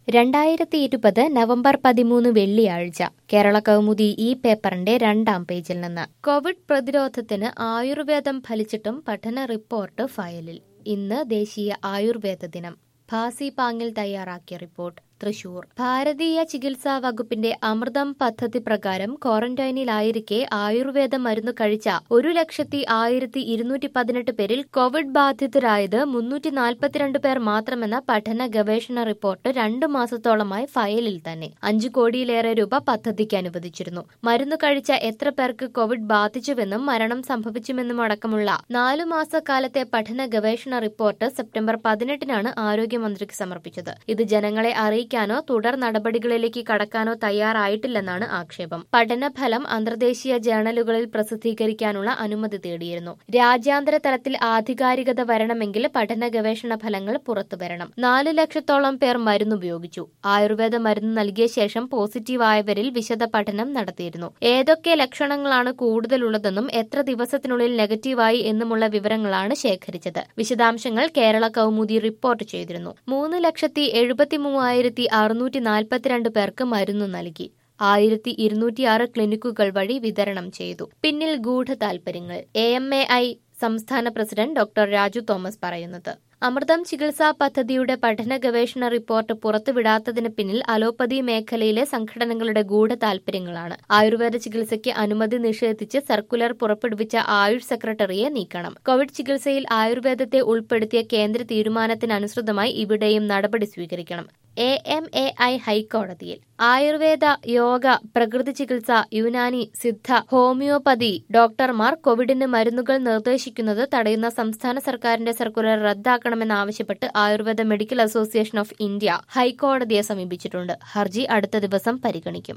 രണ്ടായിരത്തി ഇരുപത് നവംബർ പതിമൂന്ന് വെള്ളിയാഴ്ച കേരള കൗമുദി ഈ പേപ്പറിന്റെ രണ്ടാം പേജിൽ നിന്ന് കോവിഡ് പ്രതിരോധത്തിന് ആയുർവേദം ഫലിച്ചിട്ടും പഠന റിപ്പോർട്ട് ഫയലിൽ ഇന്ന് ദേശീയ ആയുർവേദ ദിനം ഭാസി പാങ്ങിൽ തയ്യാറാക്കിയ റിപ്പോർട്ട് തൃശൂർ ഭാരതീയ ചികിത്സാ വകുപ്പിന്റെ അമൃതം പദ്ധതി പ്രകാരം ക്വാറന്റൈനിലായിരിക്കെ ആയുർവേദ മരുന്ന് കഴിച്ച ഒരു ലക്ഷത്തി ആയിരത്തി ഇരുന്നൂറ്റി പതിനെട്ട് പേരിൽ കോവിഡ് ബാധിതരായത് മുന്നൂറ്റി നാൽപ്പത്തിരണ്ട് പേർ മാത്രമെന്ന പഠന ഗവേഷണ റിപ്പോർട്ട് രണ്ടു മാസത്തോളമായി ഫയലിൽ തന്നെ അഞ്ചു കോടിയിലേറെ രൂപ പദ്ധതിക്ക് അനുവദിച്ചിരുന്നു മരുന്ന് കഴിച്ച എത്ര പേർക്ക് കോവിഡ് ബാധിച്ചുവെന്നും മരണം സംഭവിച്ചുമെന്നും അടക്കമുള്ള നാലു മാസക്കാലത്തെ പഠന ഗവേഷണ റിപ്പോർട്ട് സെപ്റ്റംബർ പതിനെട്ടിനാണ് ആരോഗ്യമന്ത്രിക്ക് സമർപ്പിച്ചത് ഇത് ജനങ്ങളെ അറിയിക്കാനോ തുടർ നടപടികളിലേക്ക് കടക്കാനോ തയ്യാറായിട്ടില്ലെന്നാണ് ആക്ഷേപം പഠനഫലം അന്തർദേശീയ ജേണലുകളിൽ പ്രസിദ്ധീകരിക്കാനുള്ള അനുമതി തേടിയിരുന്നു രാജ്യാന്തര തലത്തിൽ ആധികാരികത വരണമെങ്കിൽ പഠന ഗവേഷണ ഫലങ്ങൾ പുറത്തുവരണം നാല് ലക്ഷത്തോളം പേർ മരുന്നുപയോഗിച്ചു ആയുർവേദ മരുന്ന് നൽകിയ ശേഷം പോസിറ്റീവ് ആയവരിൽ വിശദ പഠനം നടത്തിയിരുന്നു ഏതൊക്കെ ലക്ഷണങ്ങളാണ് കൂടുതലുള്ളതെന്നും എത്ര ദിവസത്തിനുള്ളിൽ നെഗറ്റീവായി എന്നുമുള്ള വിവരങ്ങളാണ് ശേഖരിച്ചത് വിശദാംശങ്ങൾ കേരള കൗമുദി റിപ്പോർട്ട് ചെയ്തിരുന്നു മൂന്ന് ലക്ഷത്തി എഴുപത്തി മൂവായിരത്തി അറുന്നൂറ്റി നാൽപ്പത്തിരണ്ട് പേർക്ക് മരുന്ന് നൽകി ആയിരത്തി ഇരുന്നൂറ്റിയാറ് ക്ലിനിക്കുകൾ വഴി വിതരണം ചെയ്തു പിന്നിൽ ഗൂഢ താൽപര്യങ്ങൾ എ എം എ ഐ സംസ്ഥാന പ്രസിഡന്റ് ഡോക്ടർ രാജു തോമസ് പറയുന്നത് അമൃതം ചികിത്സാ പദ്ധതിയുടെ പഠന ഗവേഷണ റിപ്പോർട്ട് പുറത്തുവിടാത്തതിന് പിന്നിൽ അലോപ്പതി മേഖലയിലെ സംഘടനകളുടെ ഗൂഢ താൽപര്യങ്ങളാണ് ആയുർവേദ ചികിത്സയ്ക്ക് അനുമതി നിഷേധിച്ച് സർക്കുലർ പുറപ്പെടുവിച്ച ആയുഷ് സെക്രട്ടറിയെ നീക്കണം കോവിഡ് ചികിത്സയിൽ ആയുർവേദത്തെ ഉൾപ്പെടുത്തിയ കേന്ദ്ര തീരുമാനത്തിനനുസൃതമായി ഇവിടെയും നടപടി സ്വീകരിക്കണം എ എം എ ഐ ഹൈക്കോടതിയിൽ ആയുർവേദ യോഗ പ്രകൃതി ചികിത്സ യുനാനി സിദ്ധ ഹോമിയോപ്പതി ഡോക്ടർമാർ കോവിഡിന് മരുന്നുകൾ നിർദ്ദേശിക്കുന്നത് തടയുന്ന സംസ്ഥാന സർക്കാരിന്റെ സർക്കുലർ റദ്ദാക്കണമെന്നാവശ്യപ്പെട്ട് Ayurveda medical association of India ഹൈക്കോടതിയെ സമീപിച്ചിട്ടുണ്ട് ഹർജി അടുത്ത ദിവസം പരിഗണിക്കും